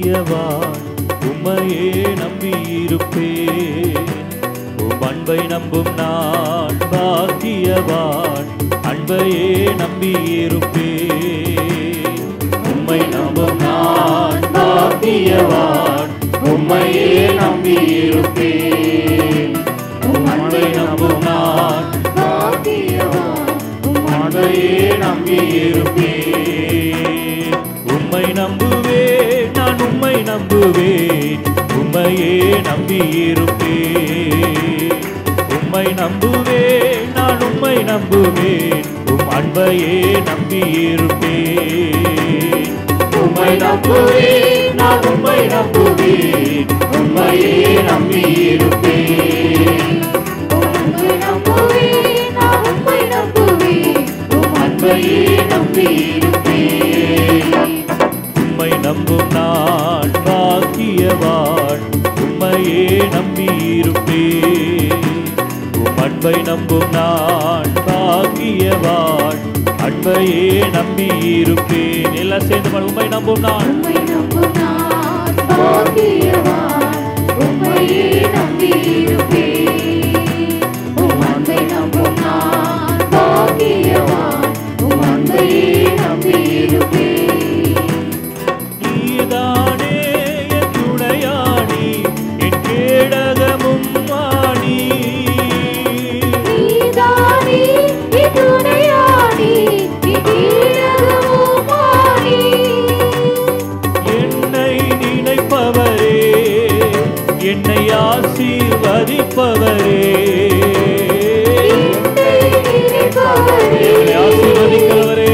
பாக்கியவான் உம்மையே நம்பியிருப்பேன் உம் அன்பை நம்பும் நான் பாக்கியவான் அன்பையே நம்பியிருப்பேன் உம்மை நம்பும் நான் பாக்கியவான் உம்மையே நம்பியிருப்பேன் உம் அன்பை நம்பும் நான் அன்பையே நம்பியிருப்பேன் உம்மை நம்புவேன் நான் உம்மை நம்புவேன் உம்மையே நம்பியிருப்பேன் உம்மை நம்புவேன் நான் உம்மை நம்புவேன் உம் அன்பையே நம்பியிருப்பேன் உம்மை நம்புவேன் நான் உம்மை நம்புவேன் உம்மையே நம்பியிருப்பேன் அன்பையே நம்பியிருப்பேன் உம்மை நம்பும் நான் பாக்கியவான் உம்மையே நம்பியிருப்பேன் உம் அன்பை நம்பும் நான் பாக்கியவான் அன்பையே நம்பியிருப்பேன் எல்லாம் சேர்ந்து பாடு. உம்மை நம்பும் நான் நீதானே என் துணையாணி என் கேடகமும் வாணி என்னை நினைப்பவரே என்னை ஆசீர்வதிப்பவரே என்னை ஆசீர்வதிக்கிறவரே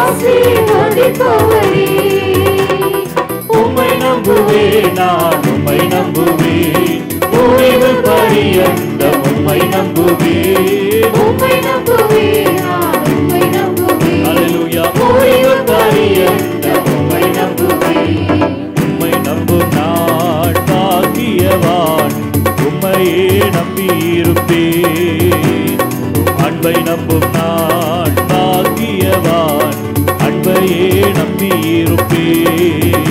உம்மை நம்புவேன் நான் உம்மை நம்புவேன் முடிவு பரியந்த உம்மை நம்புவேன் அல்லேலூயா முடிவு பரியந்த உம்மை நம்புவேன் உம்மை நம்பும் நான் பாக்கியவான் உம்மையே நம்பியிருப்பேன் உம் அன்பை நம்பும் நான் பாக்கியவான் அன்பையே நம்பியிருப்பேன்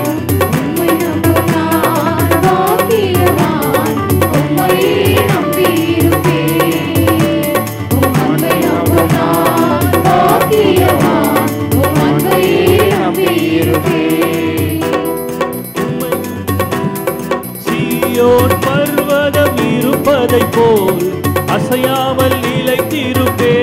சீயோன் பர்வதம் இருப்பதைப் போல் அசையாமல் நிலைத்திருப்பே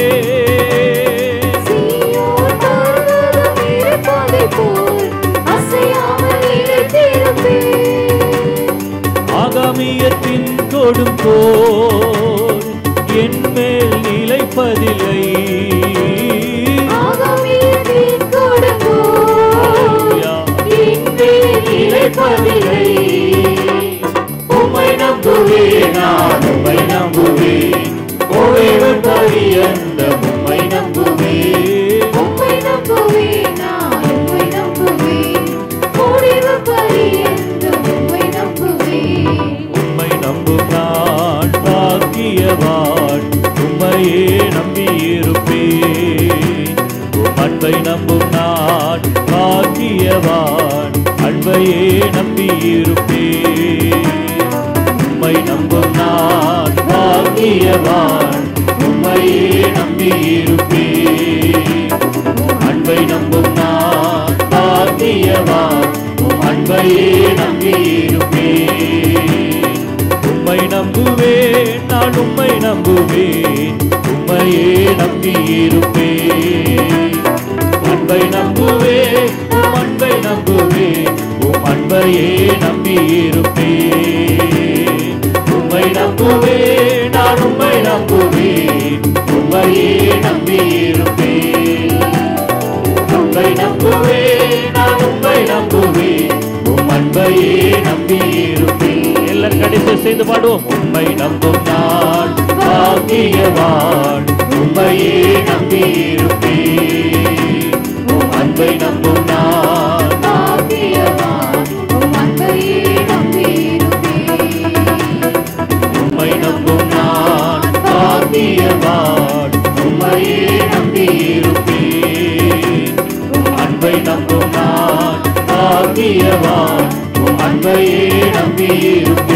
ஆகாமியத்தின் கொடும் போல் என் மேல் நிலைப்பதில்லை அல்லேலூயா. நிலைப்பதில்லை உம்மை நம்புவேன் நான் உம்மை நம்புவேன் ஓய்வு பரியந்த உம்மை நம்புவேன் உம்மை நம்பும் நான் பாக்கியவான் உம்மையே நம்பியிருப்பேன் உம் அன்பை நம்பும் நான் பாக்கியவான் அன்பையே நம்பியிருப்பேன் உம்மை நம்பும் நான் பாக்கியவான் உம்மையே நம்பியிருப்பேன் அன்பை நம்பும் நான் பாக்கியவான் உம் அன்பையே நம்பியிருப்பேன் உம்மை நம்புவேன் நான் உம்மை நம்புவேன் உம்மையே நம்பியிருப்பேன் அன்பை நம்புவேன் உம் அன்பை நம்புவேன் உம் அன்பையே நம்பியிருப்பேன் உம்மை நம்புவேன் நான் உம்மை நம்புவேன் உம்மையே நம்பியிருப்பேன் உம்மை நம்புவேன் நான் உம்மை நம்புவேன் உம் அன்பையே நம்பியிருப்பேன் எல்லாரும் கடைசி சேர்ந்து பாடுவோம் உம்மை நம்பும் நான் பாக்கியவான் உம்மையே நம்பியிருப்பேன் உம் அன்பை நம்பும் நான் உம்மை நம்பும் நான் பாக்கியவான் உம்மையே நம்பியிருப்பேன் அன்பை நம்பும் நான் பாக்கியவான் இருப்பேன்